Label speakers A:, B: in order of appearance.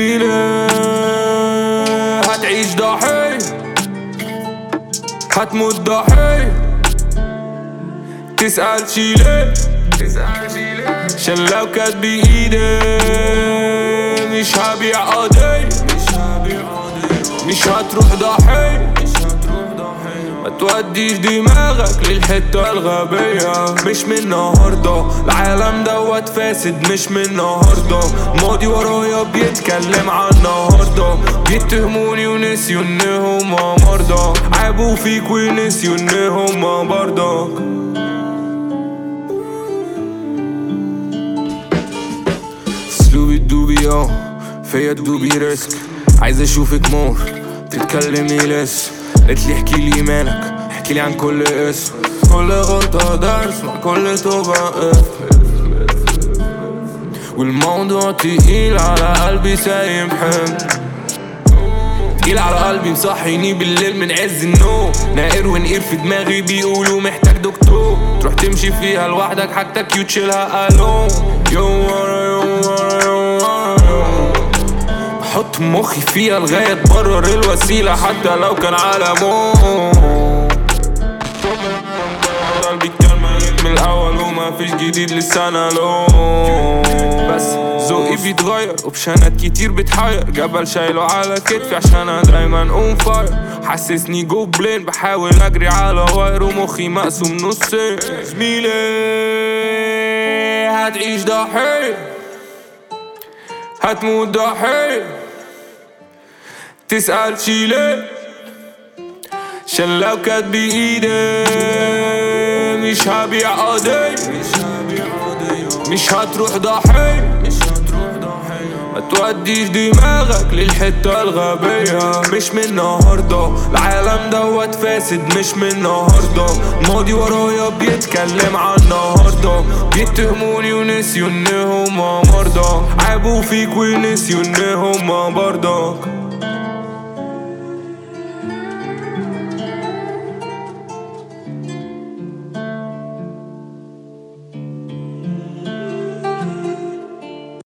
A: زميلي هتعيش ضحية هتموت ضحية تسأل شي ليه عشان لو كانت بإيدي مش هبيع قضية مش هتروح ضحية ما توديش دماغك للحتة الغبية مش من النهاردة العالم دوت فاسد مش من النهاردة ماضي ورايا بيتكلم عن النهاردة بيتهموني ونسيوا ان هما مرضى عابوا فيك ونسيوا ان هما برضك اسلوبي الدوبي اه فيا الدوبي ريسك عايز اشوفك مور تتكلمي لسه قلتلي احكيلي ايمانك احكيلي عن كل اسم كل غلطة درس مع كل توبة اف والموضوع تقيل على قلبي سايب حمل تقيل على قلبي مصحيني بالليل من عز النوم ناقر ونقير في دماغي بيقولوا محتاج دكتور تروح تمشي فيها لوحدك حتى كيوت تشيلها الون يوم ورا يوم ورا يوم ورا يوم بحط مخي فيها لغاية تبرر الوسيلة حتى لو كان على موت قلبي كان ميت من الأول وما فيش جديد لسه لون بس ذوقي بيتغير اوبشنات كتير بتحير جبل شايله على كتفي عشان انا دايما اون فاير حسسني جو بلين بحاول اجري على واير ومخي مقسوم نصين زميلي هتعيش ضحية هتموت ضحية تسأل شي ليه عشان لو كانت بإيدي مش هبيع قضية مش هتروح ضحية ما توديش دماغك للحتة الغبية مش من النهاردة العالم دوت فاسد مش من النهاردة الماضي ورايا بيتكلم عن النهاردة بيتهموني ونسيوا ان هما مرضى عابوا فيك ونسيوا ان هما برضك